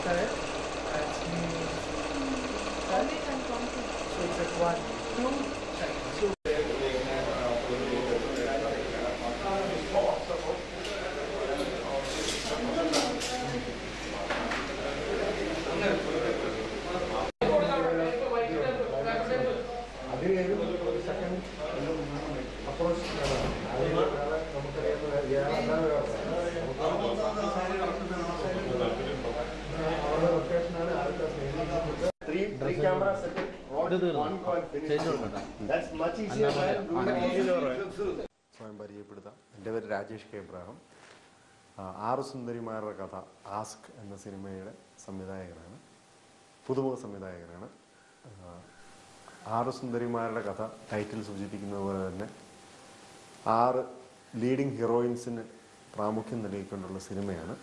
style. Uh, it's new style. So it's at one, two, so അത് കഴിഞ്ഞ് ഒരു second approach നമുക്കറിയാവുന്ന ഇയാളല്ലാതെ അവരുടെ ലൊക്കേഷനാണ് ആദ്യത്തെ സ്നേഹിക്കുന്നത് Three, three camera setup. What one point finish. That's much easier than doing it. സ്വയം പരിചയപ്പെടുത്താം എൻ്റെ പേര് രാജേഷ് കെ ഇബ്രാഹിം ആ, ആറ് സുന്ദരിമാരുടെ കഥ ആസ്ക് എന്ന സിനിമയുടെ സംവിധായകനാണ് പുതുമുഖ സംവിധായകനാണ് ആ, ആറ് സുന്ദരിമാരുടെ കഥ ടൈറ്റിൽ സൂചിപ്പിക്കുന്നത് പോലെ തന്നെ ആറ് ലീഡിംഗ് ഹീറോയിൻസിന് പ്രാമുഖ്യം നൽകിക്കൊണ്ടുള്ള സിനിമയാണ്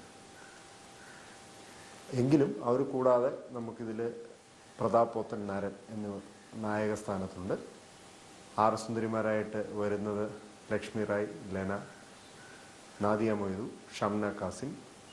എങ്കിലും അവർ കൂടാതെ നമുക്കിതിൽ പ്രതാപ് പോത്തൻ നാരൻ എന്നിവ നായക സ്ഥാനത്തുണ്ട് ആറ് സുന്ദരിമാരായിട്ട് വരുന്നത് ലക്ഷ്മി റായ് ലെന നാദിയ മൊയ്തു ഷംന കാസിം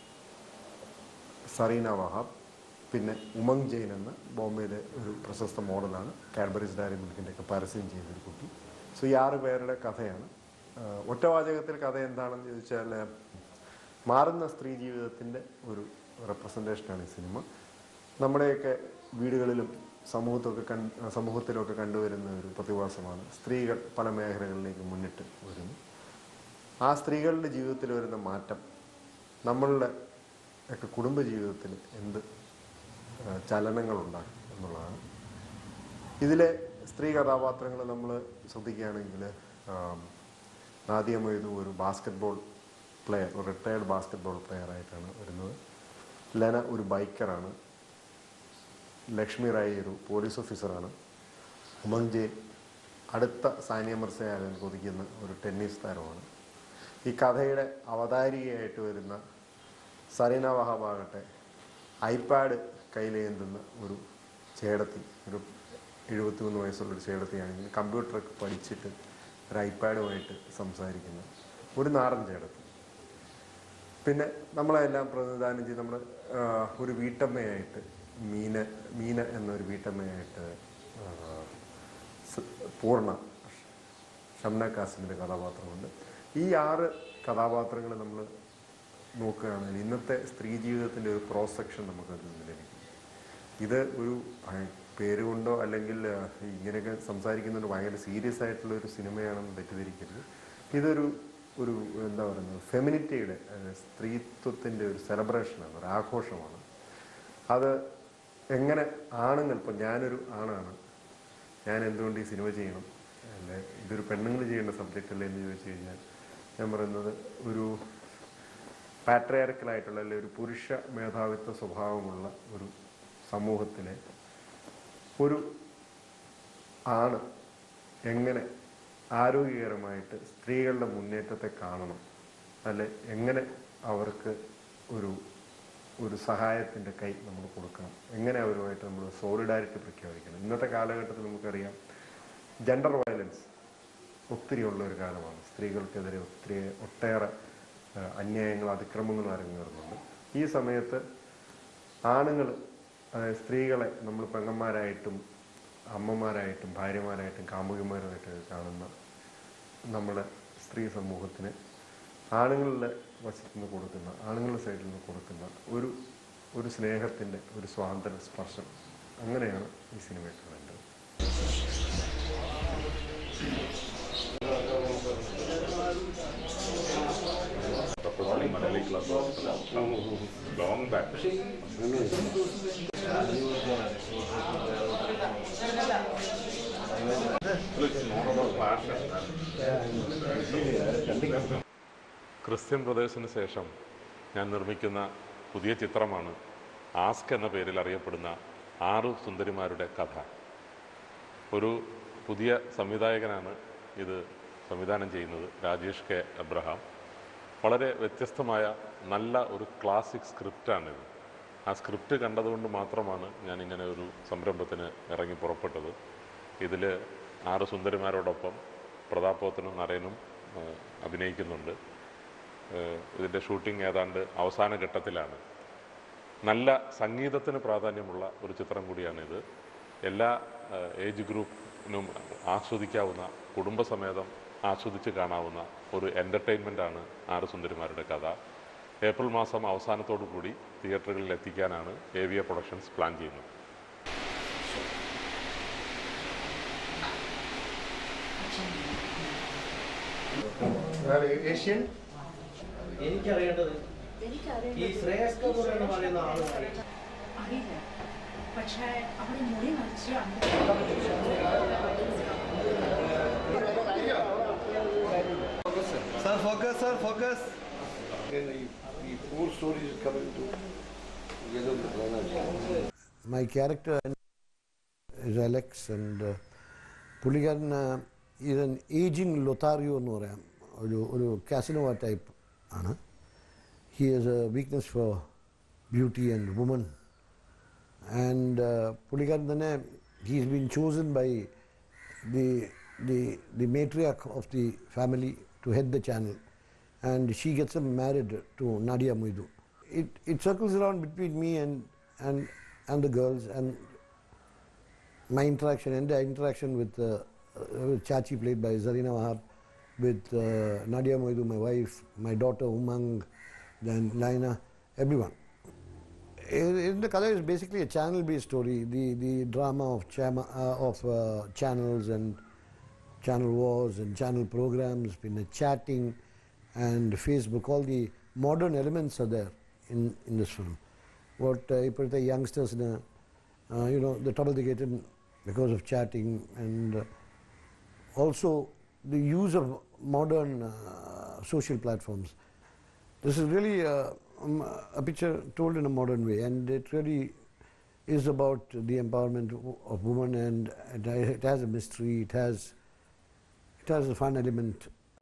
സറീന വഹാബ് പിന്നെ ഉമങ് ജെയിൻ എന്ന ബോംബെയിലെ ഒരു പ്രശസ്ത മോഡലാണ് കാഡ്ബറീസ് ഡയറി മിൽക്കിൻ്റെ ഒക്കെ പരസ്യം ചെയ്തൊരു കുട്ടി സോ ഈ ആറ് പേരുടെ കഥയാണ് ആഹ് ഒറ്റവാചകത്തിൽ കഥ എന്താണെന്ന് ചോദിച്ചാൽ മാറുന്ന സ്ത്രീ ജീവിതത്തിൻ്റെ ഒരു റെപ്രസെൻറ്റേഷനാണ് ഈ സിനിമ നമ്മുടെയൊക്കെ വീടുകളിലും സമൂഹത്തൊക്കെ കൺ സമൂഹത്തിലൊക്കെ കണ്ടുവരുന്ന ഒരു പ്രതിഭാസമാണ് സ്ത്രീകൾ പല മേഖലകളിലേക്ക് മുന്നിട്ട് വരുന്നു ആ സ്ത്രീകളുടെ ജീവിതത്തിൽ വരുന്ന മാറ്റം നമ്മളുടെ ഒക്കെ കുടുംബ ജീവിതത്തിൽ എന്ത് ആ, ചലനങ്ങളുണ്ടാക്കും എന്നുള്ളതാണ് ഇതിലെ സ്ത്രീ കഥാപാത്രങ്ങൾ നമ്മൾ ശ്രദ്ധിക്കുകയാണെങ്കിൽ നാദിയ മൊയ്തു ഒരു ബാസ്ക്കറ്റ്ബോൾ പ്ലെയർ ഒരു റിട്ടയർഡ് ബാസ്ക്കറ്റ്ബോൾ പ്ലെയർ ആയിട്ടാണ് വരുന്നത് ലെന ഒരു ബൈക്കറാണ് ലക്ഷ്മി റായി ഒരു പോലീസ് ഓഫീസറാണ് ഉമങ് ജെ അടുത്ത സാനിയ മിർസയാകാൻ കൊതിക്കുന്ന ഒരു ടെന്നീസ് താരമാണ് ഈ കഥയുടെ അവതാരികയായിട്ട് വരുന്ന സരീന വഹാബാകട്ടെ ഐപാഡ് കയ്യിലേന്തുന്ന ഒരു ചേടത്തി ഒരു എഴുപത്തിമൂന്ന് വയസ്സുള്ളൊരു ചേടത്തിയാണെങ്കിൽ കമ്പ്യൂട്ടറൊക്കെ പഠിച്ചിട്ട് ഒരു ഐപാഡുമായിട്ട് സംസാരിക്കുന്ന ഒരു നാടൻ ചേടത്തി പിന്നെ നമ്മളെല്ലാം പ്രതിനിധാനം ചെയ്ത് നമ്മൾ ഒരു വീട്ടമ്മയായിട്ട് മീന മീന എന്നൊരു വീട്ടമ്മയായിട്ട് ആ, സ് പൂർണ്ണ ഷംന കാസിമിൻ്റെ കഥാപാത്രമുണ്ട് ഈ ആറ് കഥാപാത്രങ്ങൾ നമ്മൾ നോക്കുകയാണെങ്കിൽ ഇന്നത്തെ സ്ത്രീ ജീവിതത്തിൻ്റെ ഒരു ക്രോസ് സെക്ഷൻ നമുക്ക് അതിൽ നിന്ന് ലഭിക്കും ഇത് ഒരു ഭയ- പേര് കൊണ്ടോ അല്ലെങ്കിൽ ആ, ഇങ്ങനെയൊക്കെ സംസാരിക്കുന്നതുകൊണ്ട് ഭയങ്കര സീരിയസ് ആയിട്ടുള്ള ഒരു സിനിമയാണെന്ന് തെറ്റിദ്ധരിക്കരുത് ഇതൊരു ഒരു എന്താ പറയുന്നത് ഫെമിനിറ്റിയുടെ അഹ് സ്ത്രീത്വത്തിൻ്റെ ഒരു സെലിബ്രേഷനാണ് ഒരു ആഘോഷമാണ് അത് എങ്ങനെ ആണുങ്ങൾ ഇപ്പം ഞാനൊരു ആണാണ് ഞാൻ എന്തുകൊണ്ട് ഈ സിനിമ ചെയ്യണം അല്ലെ ഇതൊരു പെണ്ണുങ്ങൾ ചെയ്യേണ്ട സബ്ജക്റ്റ് അല്ലേ എന്ന് ചോദിച്ചു കഴിഞ്ഞാൽ ഞാൻ പറയുന്നത് ഒരു പാട്രിയാർക്കലായിട്ടുള്ള അല്ലെ ഒരു പുരുഷ മേധാവിത്വ സ്വഭാവമുള്ള ഒരു സമൂഹത്തിലെ ഒരു ആണ് എങ്ങനെ ആരോഗ്യകരമായിട്ട് സ്ത്രീകളുടെ മുന്നേറ്റത്തെ കാണണം അല്ലെ എങ്ങനെ അവർക്ക് ഒരു ഒരു സഹായത്തിൻ്റെ കൈ നമ്മൾ കൊടുക്കണം എങ്ങനെ അവരുമായിട്ട് നമ്മൾ സോളിഡാരിറ്റി പ്രഖ്യാപിക്കണം ഇന്നത്തെ കാലഘട്ടത്തിൽ നമുക്കറിയാം ജെൻഡർ വയലൻസ് ഒത്തിരി ഉള്ള ഒരു കാലമാണ് സ്ത്രീകൾക്കെതിരെ ഒത്തിരി ഒട്ടേറെ ആ, അന്യായങ്ങളും അതിക്രമങ്ങളും അരങ്ങേറുന്നുണ്ട് ഈ സമയത്ത് ആണുങ്ങൾ അതായത് സ്ത്രീകളെ നമ്മൾ പെങ്ങന്മാരായിട്ടും അമ്മമാരായിട്ടും ഭാര്യമാരായിട്ടും കാമുകിമാരായിട്ട് കാണുന്ന നമ്മുടെ സ്ത്രീ സമൂഹത്തിന് ആണുങ്ങളുടെ വശത്തു നിന്ന് കൊടുക്കുന്ന ആണുങ്ങളുടെ സൈഡിൽ നിന്ന് കൊടുക്കുന്ന ഒരു ഒരു സ്നേഹത്തിൻ്റെ ഒരു സ്വാതന്ത്ര്യ സ്പർശം അങ്ങനെയാണ് ഈ സിനിമയെ കാണേണ്ടത് Representing Malayali Club of long back. It's more about passion than Christian ബ്രദേഴ്സിന് ശേഷം ഞാൻ നിർമ്മിക്കുന്ന പുതിയ ചിത്രമാണ് ആസ്ക് എന്ന പേരിൽ അറിയപ്പെടുന്ന ആറ് സുന്ദരിമാരുടെ കഥ ഒരു പുതിയ സംവിധായകനാണ് ഇത് സംവിധാനം ചെയ്യുന്നത് രാജേഷ് കെ അബ്രഹാം വളരെ വ്യത്യസ്തമായ നല്ല ഒരു ക്ലാസിക് സ്ക്രിപ്റ്റാണിത് ആ സ്ക്രിപ്റ്റ് കണ്ടതുകൊണ്ട് മാത്രമാണ് ഞാൻ ഇങ്ങനെ ഒരു സംരംഭത്തിന് ഇറങ്ങി പുറപ്പെട്ടത് ഇതിൽ ആറ് സുന്ദരിമാരോടൊപ്പം പ്രതാപോത്തനും നരേനും ആ, അഭിനയിക്കുന്നുണ്ട് ഏഹ് ഇതിൻ്റെ ഷൂട്ടിംഗ് ഏതാണ്ട് അവസാന ഘട്ടത്തിലാണ് നല്ല സംഗീതത്തിന് പ്രാധാന്യമുള്ള ഒരു ചിത്രം കൂടിയാണിത് എല്ലാ ഏഹ്, ഏജ് ഗ്രൂപ്പിനും ആസ്വദിക്കാവുന്ന കുടുംബസമേതം ആസ്വദിച്ച് കാണാവുന്ന ഒരു എൻ്റർടൈൻമെൻ്റാണ് ആറ് സുന്ദരിമാരുടെ കഥ ഏപ്രിൽ മാസം അവസാനത്തോടു കൂടി തിയേറ്ററുകളിൽ എത്തിക്കാനാണ് A V A productions plan ചെയ്യുന്നത് ഏഷ്യൻ എനിക്കറിയേണ്ടത് ഈ ശ്രേയസ് കപൂർ എന്ന് പറയുന്ന ആള് അറിയില്ല പക്ഷേ അവിടെ മുടി മറിച്ച് സർ ഫോക്കസ് സർ ഫോക്കസ് ഈ four stories coming to my character is Alex and uh, പുള്ളിക്കാരൻ ഈസ് എൻ ഏജിങ് ലൊത്താറിയോ എന്ന് പറയാം ഒരു ഒരു കാസിനോവ ടൈപ്പ് ആണ് he has a weakness for beauty and women and പുള്ളിക്കാരൻ തന്നെ he is been chosen by the the the matriarch of the family to head the channel and she gets him married to Nadia Muidu. It, it circles around between me and, and, and the girls and my interaction and the interaction with, uh, uh, with Chachi played by Zarina Wahab, with uh, Nadia Moidu, my wife, my daughter Umang, then Laina, everyone. In in the color is basically a channel-based story. The the drama of chama, uh, of uh, channels and channel wars and channel programs, in the chatting and Facebook, all the modern elements are there in, in this film. What uh, ഇപ്പോഴത്തെ യങ്സ്റ്റേഴ്സിന് you know the trouble they get in because of chatting and uh, also the use of modern uh, social platforms. This is really uh, um, a picture told in a modern way, and it really is about the empowerment w- of women, and it, it has a mystery. It has it has a fun element.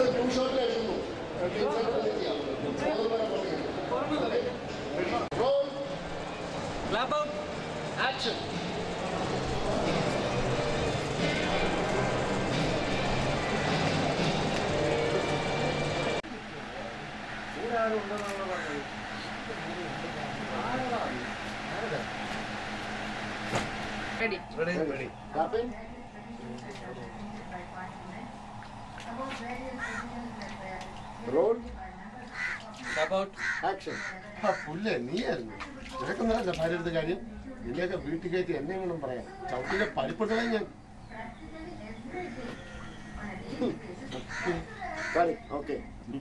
Ready Ready? Happen? Roll. Action. ആ പുല്ലേ നീയായിരുന്നു നിനക്കൊന്നല്ല ഭാര്യ എടുത്ത കാര്യം നിന്നെയൊക്കെ വീട്ടിൽ കയറ്റി എന്നെ വേണം പറയാം ചവിട്ടിന്റെ പരിപ്പെടുത്തണേ ഞാൻ okay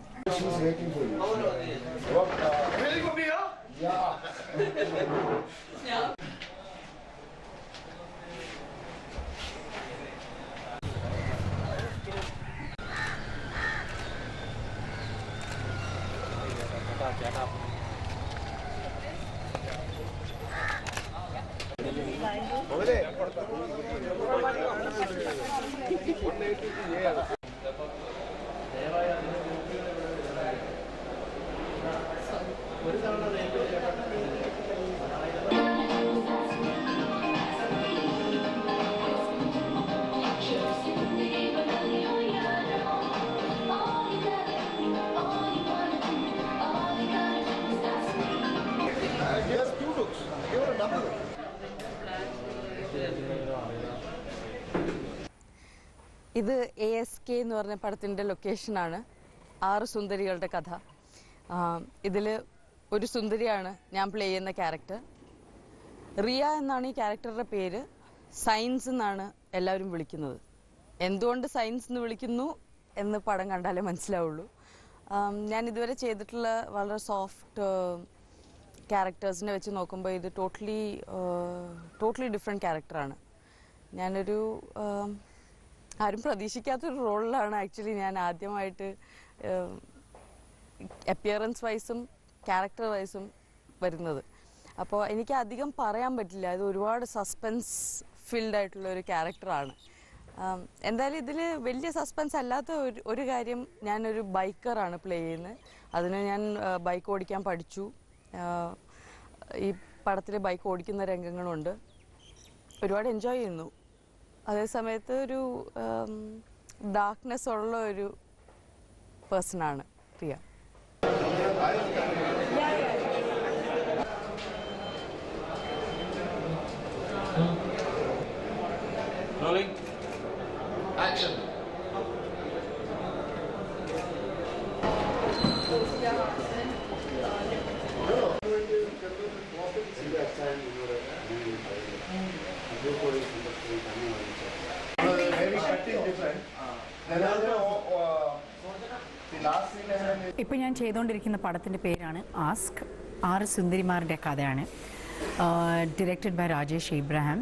Yes, two looks. Give her a double. ഇത് എ എസ് കെ എന്ന് പറഞ്ഞ പടത്തിൻ്റെ ലൊക്കേഷനാണ് ആറ് സുന്ദരികളുടെ കഥ ഇതിൽ ഒരു സുന്ദരിയാണ് ഞാൻ പ്ലേ ചെയ്യുന്ന ക്യാരക്ടർ റിയ എന്നാണ് ഈ ക്യാരക്ടറുടെ പേര് സയൻസ് എന്നാണ് എല്ലാവരും വിളിക്കുന്നത് എന്തുകൊണ്ട് സയൻസ് എന്ന് വിളിക്കുന്നു എന്ന് പടം കണ്ടാലേ മനസ്സിലാവുള്ളൂ ആം, ഞാൻ ഇതുവരെ ചെയ്തിട്ടുള്ള വളരെ സോഫ്റ്റ് ക്യാരക്ടേഴ്സിനെ വെച്ച് നോക്കുമ്പോൾ ഇത് ടോട്ടലി ടോട്ടലി ഡിഫറെൻറ്റ് ക്യാരക്ടറാണ് ഞാനൊരു ആം, ആരും പ്രതീക്ഷിക്കാത്തൊരു റോളിലാണ് ആക്ച്വലി ഞാൻ ആദ്യമായിട്ട് അപ്പിയറൻസ് വൈസും ക്യാരക്ടർ വൈസും വരുന്നത് അപ്പോൾ എനിക്ക് അധികം പറയാൻ പറ്റില്ല ഇത് ഒരുപാട് സസ്പെൻസ് ഫിൽഡ് ആയിട്ടുള്ള ഒരു ക്യാരക്ടറാണ് ആം, എന്തായാലും ഇതിൽ വലിയ സസ്പെൻസ് അല്ലാത്ത ഒരു ഒരു കാര്യം ഞാനൊരു ബൈക്കറാണ് പ്ലേ ചെയ്യുന്നത് അതിന് ഞാൻ ബൈക്ക് ഓടിക്കാൻ പഠിച്ചു ആ, ഈ പടത്തിൽ ബൈക്ക് ഓടിക്കുന്ന രംഗങ്ങളുണ്ട് ഒരുപാട് എൻജോയ് ചെയ്യുന്നു അതേ സമയത്ത് ഒരു ഡാർക്ക്നെസ് ഉള്ള ഒരു പേഴ്സണാണ് Riya action very cutting different. Then also, uh, the last scene I had ഇപ്പം ഞാൻ ചെയ്തുകൊണ്ടിരിക്കുന്ന പടത്തിൻ്റെ പേരാണ് ആസ്ക് ആറ് സുന്ദരിമാരുടെ കഥയാണ് directed by Rajesh Ibrahim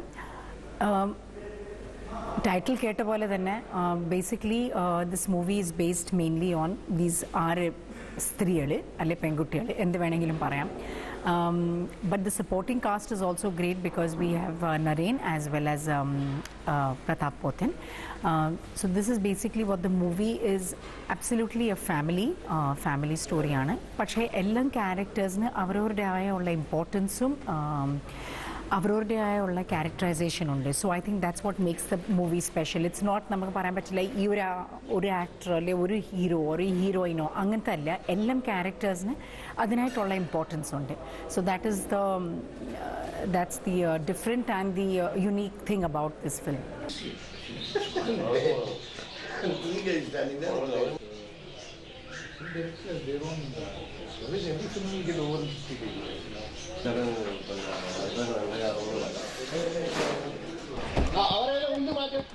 title കേട്ട പോലെ തന്നെ basically this movie is based mainly on these ആറ് സ്ത്രീകൾ അല്ലെ പെൺകുട്ടികൾ എന്ത് വേണമെങ്കിലും പറയാം but the supporting cast is also great because we have Naren as well as Pratap Pothan so this is basically what the movie is absolutely a family family സ്റ്റോറിയാണ് പക്ഷേ എല്ലാം ക്യാരക്ടേഴ്സിന് അവരവരുടേതായ ഉള്ള ഇമ്പോർട്ടൻസും അവരവരുടേതായ ഉള്ള ക്യാരക്ടറൈസേഷൻ ഉണ്ട് so I think that's what makes the movie special it's not നമുക്ക് പറയാൻ പറ്റില്ല ഈ ഒരു ആ- ഒരു ആക്ടർ അല്ലെ ഒരു ഹീറോ ഒരു ഹീറോയിനോ അങ്ങനത്തെ അല്ല എല്ലാം ക്യാരക്ടേഴ്സിന് അതിനായിട്ടുള്ള ഇമ്പോർട്ടൻസ് ഉണ്ട് so that is the that's the different and the unique thing about this film അവരെ ഒന്ന് മാറ്റും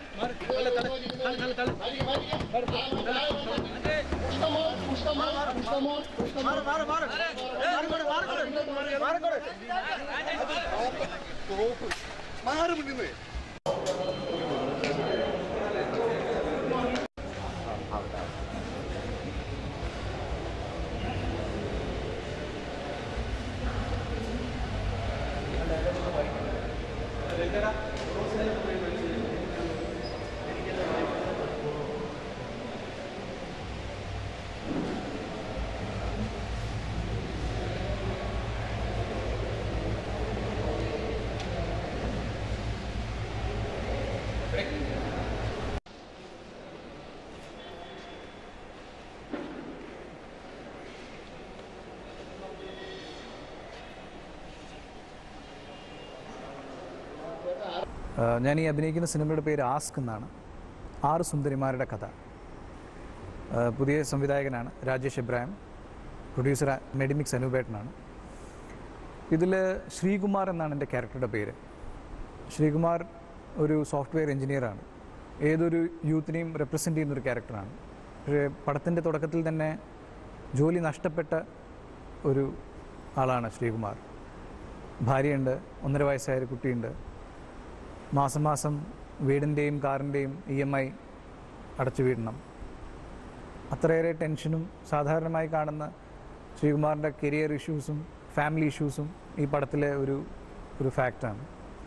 ആ, ഞാൻ ഈ അഭിനയിക്കുന്ന സിനിമയുടെ പേര് ആസ്ക് എന്നാണ് ആറ് സുന്ദരിമാരുടെ കഥ ആ, പുതിയ സംവിധായകനാണ് രാജേഷ് ഇബ്രാഹിം പ്രൊഡ്യൂസർ മെഡിമിക്സ് അനൂപേട്ടനാണ് ഇതിൽ ശ്രീകുമാർ എന്നാണ് എൻ്റെ ക്യാരക്ടറുടെ പേര് ശ്രീകുമാർ ഒരു സോഫ്റ്റ്വെയർ എഞ്ചിനീയറാണ് ഏതൊരു യൂത്തിനെയും റെപ്രസെൻ്റ് ചെയ്യുന്നൊരു ക്യാരക്ടറാണ് പക്ഷേ പടത്തിൻ്റെ തുടക്കത്തിൽ തന്നെ ജോലി നഷ്ടപ്പെട്ട ഒരു ആളാണ് ശ്രീകുമാർ ഭാര്യയുണ്ട് ഒന്നര വയസ്സായ ഒരു കുട്ടിയുണ്ട് മാസം മാസം വീടിൻ്റെയും കാറിൻ്റെയും ഇ എം ഐ അടച്ചു വീടണം അത്രയേറെ ടെൻഷനും സാധാരണമായി കാണുന്ന ശ്രീകുമാറിൻ്റെ കരിയർ ഇഷ്യൂസും ഫാമിലി ഇഷ്യൂസും ഈ പടത്തിലെ ഒരു ഒരു ഫാക്റ്റാണ്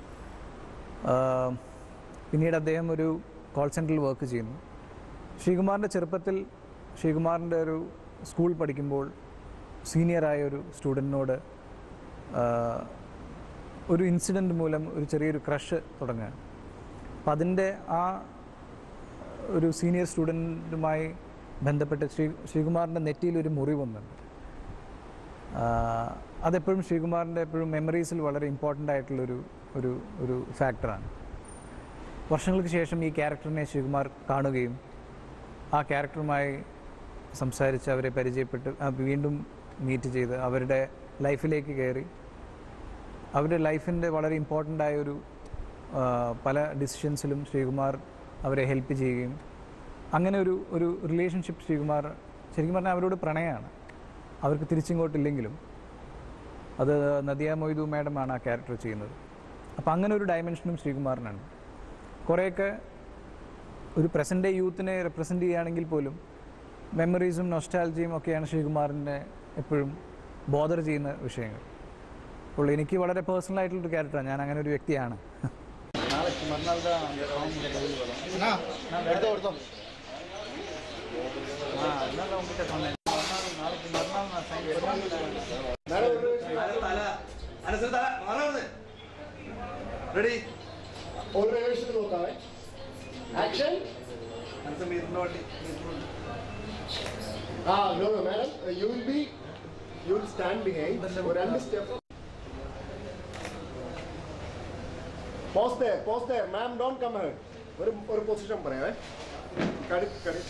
പിന്നീട് അദ്ദേഹം ഒരു കോൾ സെൻറ്ററിൽ വർക്ക് ചെയ്യുന്നു ശ്രീകുമാറിൻ്റെ ചെറുപ്പത്തിൽ ശ്രീകുമാറിൻ്റെ ഒരു സ്കൂൾ പഠിക്കുമ്പോൾ സീനിയറായ ഒരു സ്റ്റുഡൻറ്റിനോട് ഒരു ഇൻസിഡൻറ്റ് മൂലം ഒരു ചെറിയൊരു ക്രഷ് തുടങ്ങുകയാണ് അപ്പം അതിൻ്റെ ആ ഒരു സീനിയർ സ്റ്റുഡൻറ്റുമായി ബന്ധപ്പെട്ട് ശ്രീ ശ്രീകുമാറിൻ്റെ നെറ്റിയിൽ ഒരു മുറിവൊന്നുണ്ട് ആഹ് അതെപ്പോഴും ശ്രീകുമാറിൻ്റെ എപ്പോഴും മെമ്മറീസിൽ വളരെ ഇമ്പോർട്ടൻ്റ് ആയിട്ടുള്ളൊരു ഒരു ഒരു ഫാക്ടറാണ് വർഷങ്ങൾക്ക് ശേഷം ഈ ക്യാരക്ടറിനെ ശ്രീകുമാർ കാണുകയും ആ ക്യാരക്ടറുമായി സംസാരിച്ച് അവരെ പരിചയപ്പെട്ട് ആ വീണ്ടും മീറ്റ് ചെയ്ത് അവരുടെ ലൈഫിലേക്ക് കയറി അവരുടെ ലൈഫിൻ്റെ വളരെ ഇമ്പോർട്ടൻ്റ് ആയ ഒരു ആ, പല ഡിസിഷൻസിലും ശ്രീകുമാർ അവരെ ഹെൽപ്പ് ചെയ്യുകയും അങ്ങനെ ഒരു ഒരു റിലേഷൻഷിപ്പ് ശ്രീകുമാർ ശരിക്കും പറഞ്ഞാൽ അവരോട് പ്രണയമാണ് അവർക്ക് തിരിച്ചിങ്ങോട്ടില്ലെങ്കിലും അത് നദിയ മൊയ്തു മാഡമാണ് ആ ക്യാരക്ടർ ചെയ്യുന്നത് അപ്പോൾ അങ്ങനെ ഒരു ഡയമെൻഷനും ശ്രീകുമാറിനുണ്ട് കുറേയൊക്കെ ഒരു പ്രസൻ്റ് ഡേ യൂത്തിനെ റെപ്രസെൻ്റ് ചെയ്യുകയാണെങ്കിൽ പോലും മെമ്മറീസും നൊസ്റ്റാലജിയും ഒക്കെയാണ് ശ്രീകുമാറിൻ്റെ എപ്പോഴും ബോദർ ചെയ്യുന്ന വിഷയങ്ങൾ അപ്പോൾ എനിക്ക് വളരെ പേഴ്സണൽ ആയിട്ടുള്ളൊരു ക്യാരക്ടറാണ് ഞാൻ അങ്ങനെ ഒരു വ്യക്തിയാണ് റെഡി ഒരു റിവേഴ്സിൽ നോക്കാവേ ആക്ഷൻ ആ no no madam you will be you will stand behind ഒരു രണ്ട് step post there, post there. Ma'am, don't come here. ഒരു ഒരു പൊസിഷൻ പറയാമേ കടി കടി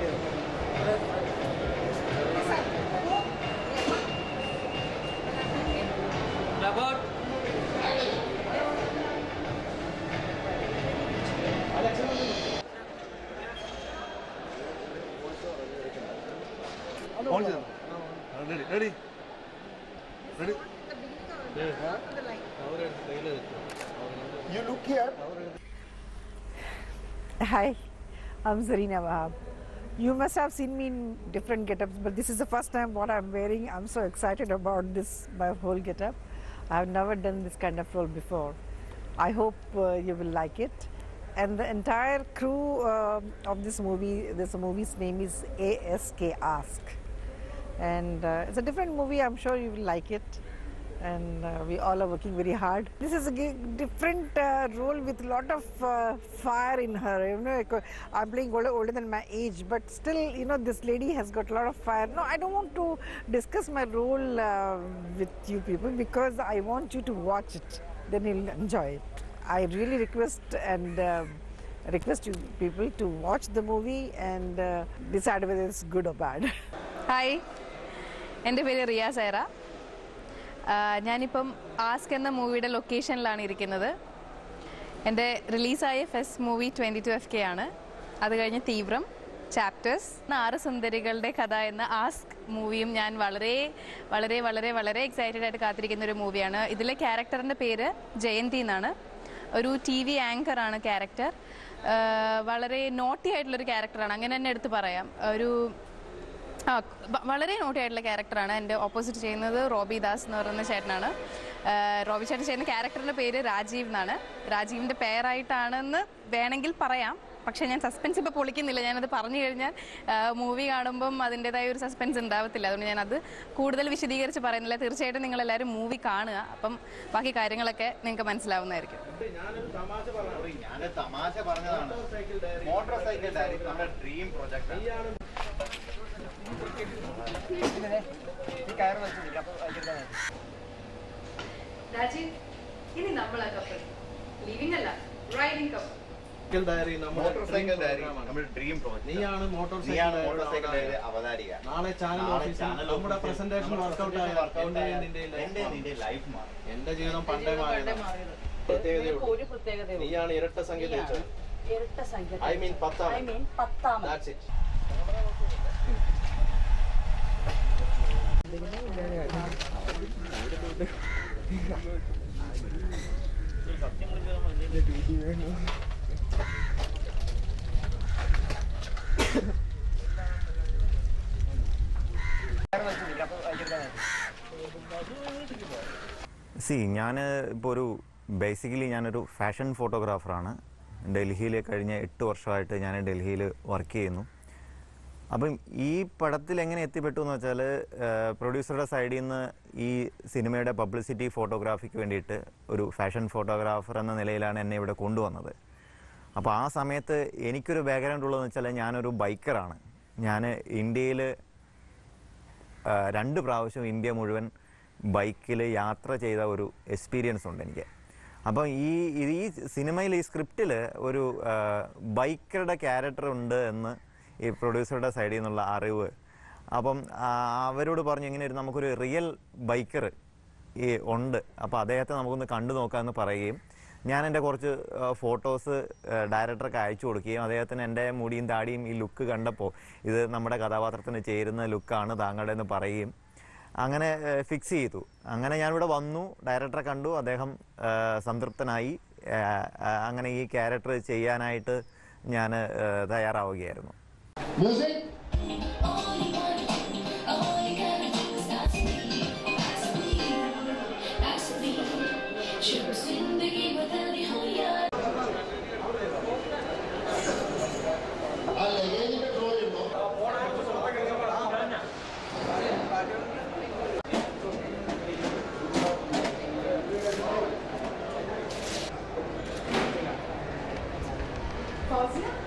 ready ready You look here. Hi, I'm Zarina Wahab. You must have seen me in different get-ups, but this is the first time what I'm wearing. I'm so excited about this, my whole get-up. I've never done this kind of role before. I hope uh, you will like it. And the entire crew uh, of this movie, this movie's name is ASK Ask. And uh, it's a different movie, I'm sure you will like it. And uh, we all are working very hard. This is a g- different uh, role with a lot of uh, fire in her. You know, like, uh, I'm playing older, older than my age, but still, you know, this lady has got a lot of fire. No, I don't want to discuss my role uh, with you people because I want you to watch it. Then you'll enjoy it. I really request and uh, request you people to watch the movie and uh, decide whether it's good or bad. Hi എൻ്റെ പേര് റിയ സൈറ ആഹ് ഞാനിപ്പം ask എന്ന മൂവിയുടെ ലൊക്കേഷനിലാണ് ഇരിക്കുന്നത് എൻ്റെ റിലീസായ fest movie twenty two F K ആണ് അത് കഴിഞ്ഞ് തീവ്രം ചാപ്റ്റേഴ്സ് ആറ് സുന്ദരികളുടെ കഥ എന്ന ആസ്ക് മൂവിയും ഞാൻ വളരെ വളരെ വളരെ വളരെ എക്സൈറ്റഡ് ആയിട്ട് കാത്തിരിക്കുന്ന ഒരു മൂവിയാണ് ഇതിലെ ക്യാരക്ടറിൻ്റെ പേര് ജയന്തി എന്നാണ് ഒരു ടി വി ആങ്കർ ആണ് ക്യാരക്ടർ വളരെ നോട്ടി ആയിട്ടുള്ളൊരു ക്യാരക്ടറാണ് അങ്ങനെ തന്നെ എടുത്ത് പറയാം ഒരു ആ വ- വളരെ നോട്ടി ആയിട്ടുള്ള ക്യാരക്ടറാണ് എൻ്റെ ഓപ്പോസിറ്റ് ചെയ്യുന്നത് റോബി ദാസ് എന്ന് പറയുന്ന ചേട്ടനാണ് ആ, റോബി ചേട്ടൻ ചെയ്യുന്ന ക്യാരക്ടറിൻ്റെ പേര് രാജീവ് എന്നാണ് രാജീവിൻ്റെ പേരായിട്ടാണെന്ന് വേണമെങ്കിൽ പറയാം പക്ഷേ ഞാൻ സസ്പെൻസ് ഇപ്പോൾ പൊളിക്കുന്നില്ല ഞാനത് പറഞ്ഞു കഴിഞ്ഞാൽ മൂവി കാണുമ്പം അതിൻ്റെതായ ഒരു സസ്പെൻസ് ഉണ്ടാവത്തില്ല അതുകൊണ്ട് ഞാനത് കൂടുതൽ വിശദീകരിച്ച് പറയുന്നില്ല തീർച്ചയായിട്ടും നിങ്ങൾ എല്ലാവരും മൂവി കാണുക അപ്പം ബാക്കി കാര്യങ്ങളൊക്കെ നിങ്ങൾക്ക് മനസ്സിലാവുന്നതായിരിക്കും ഞാൻ തമാശ പറഞ്ഞതാണ് മോട്ടോർ സൈക്കിൾ ഡയറി നമ്മുടെ ഡ്രീം പ്രൊജക്ട് രാജീവ് ഇനി നമ്മളാ കപ്പൽ ലിവിംഗ് അല്ല റൈഡിംഗ് കപ്പൽ cycle diary motorcycle diary നമ്മുടെ ഡ്രീം പ്രൊജക്ട് നീയാണ് മോട്ടോർ നീയാണ് മോട്ടോർ സൈക്കിൾ ഡയറി അവതാരിക നാളെ ചാനൽ നാളെ ഓഫീസിൽ ചാനൽ നമ്മുടെ ഓഫീസിൽ പ്രസന്റേഷൻ നമ്മുടെ വർക്കൗട്ട് ആയ workout ആയ നിന്റെ എന്റെ നിന്റെ ലൈഫ് മാറും എന്റെ ജീവിതം പണ്ടേ മാറിയതാണ് പ്രത്യേകതയുള്ളൂ ഒരു പ്രത്യേകത നീയാണ് ഇരട്ട സംഖ്യ ജയിച്ചത് ഇരട്ട സംഖ്യ ഐ മീൻ പത്താം ഐ മീൻ പത്താമത് ദാറ്റ്സ് ഇറ്റ് സി ഞാൻ ഇപ്പോൾ ഒരു ബേസിക്കലി ഞാനൊരു ഫാഷൻ ഫോട്ടോഗ്രാഫറാണ് ഡൽഹിയിൽ കഴിഞ്ഞ എട്ട് വർഷമായിട്ട് ഞാൻ ഡൽഹിയിൽ വർക്ക് ചെയ്യുന്നു അപ്പം ഈ പടത്തിൽ എങ്ങനെ എത്തിപ്പെട്ടു എന്ന് വെച്ചാൽ പ്രൊഡ്യൂസറുടെ സൈഡിൽ നിന്ന് ഈ സിനിമയുടെ പബ്ലിസിറ്റി ഫോട്ടോഗ്രാഫിക്ക് വേണ്ടിയിട്ട് ഒരു ഫാഷൻ ഫോട്ടോഗ്രാഫർ എന്ന നിലയിലാണ് എന്നെ ഇവിടെ കൊണ്ടുവന്നത് അപ്പോൾ ആ സമയത്ത് എനിക്കൊരു ബാക്ക്ഗ്രൗണ്ട് ഉള്ളതെന്ന് വെച്ചാൽ ഞാനൊരു ബൈക്കറാണ് ഞാൻ ഇന്ത്യയിൽ ആ, രണ്ട് പ്രാവശ്യം ഇന്ത്യ മുഴുവൻ ബൈക്കിൽ യാത്ര ചെയ്ത ഒരു എക്സ്പീരിയൻസ് ഉണ്ട് എനിക്ക് അപ്പം ഈ ഇത് ഈ സിനിമയിൽ ഈ സ്ക്രിപ്റ്റിൽ ഒരു ആ, ബൈക്കറുടെ ക്യാരക്ടർ ഉണ്ട് എന്ന് ഈ പ്രൊഡ്യൂസറുടെ സൈഡിൽ നിന്നുള്ള അറിവ് അപ്പം ആ, അവരോട് പറഞ്ഞു ഇങ്ങനെ ഒരു നമുക്കൊരു റിയൽ ബൈക്കർ ഈ ഉണ്ട് അപ്പോൾ അദ്ദേഹത്തെ നമുക്കൊന്ന് കണ്ടു നോക്കാമെന്ന് പറയുകയും ഞാൻ എൻ്റെ കുറച്ച് ഫോട്ടോസ് ഡയറക്ടർക്ക് അയച്ചു കൊടുക്കുകയും അദ്ദേഹത്തിന് എൻ്റെ മുടിയും താടിയും ഈ ലുക്ക് കണ്ടപ്പോൾ ഇത് നമ്മുടെ കഥാപാത്രത്തിന് ചേരുന്ന ലുക്കാണ് താങ്കളുടെ എന്ന് പറയുകയും അങ്ങനെ ഫിക്സ് ചെയ്തു അങ്ങനെ ഞാനിവിടെ വന്നു ഡയറക്ടറെ കണ്ടു അദ്ദേഹം ആ, സംതൃപ്തനായി ആ, ആ, അങ്ങനെ ഈ ക്യാരക്ടർ ചെയ്യാനായിട്ട് ഞാൻ തയ്യാറാവുകയായിരുന്നു ഫൗസിയ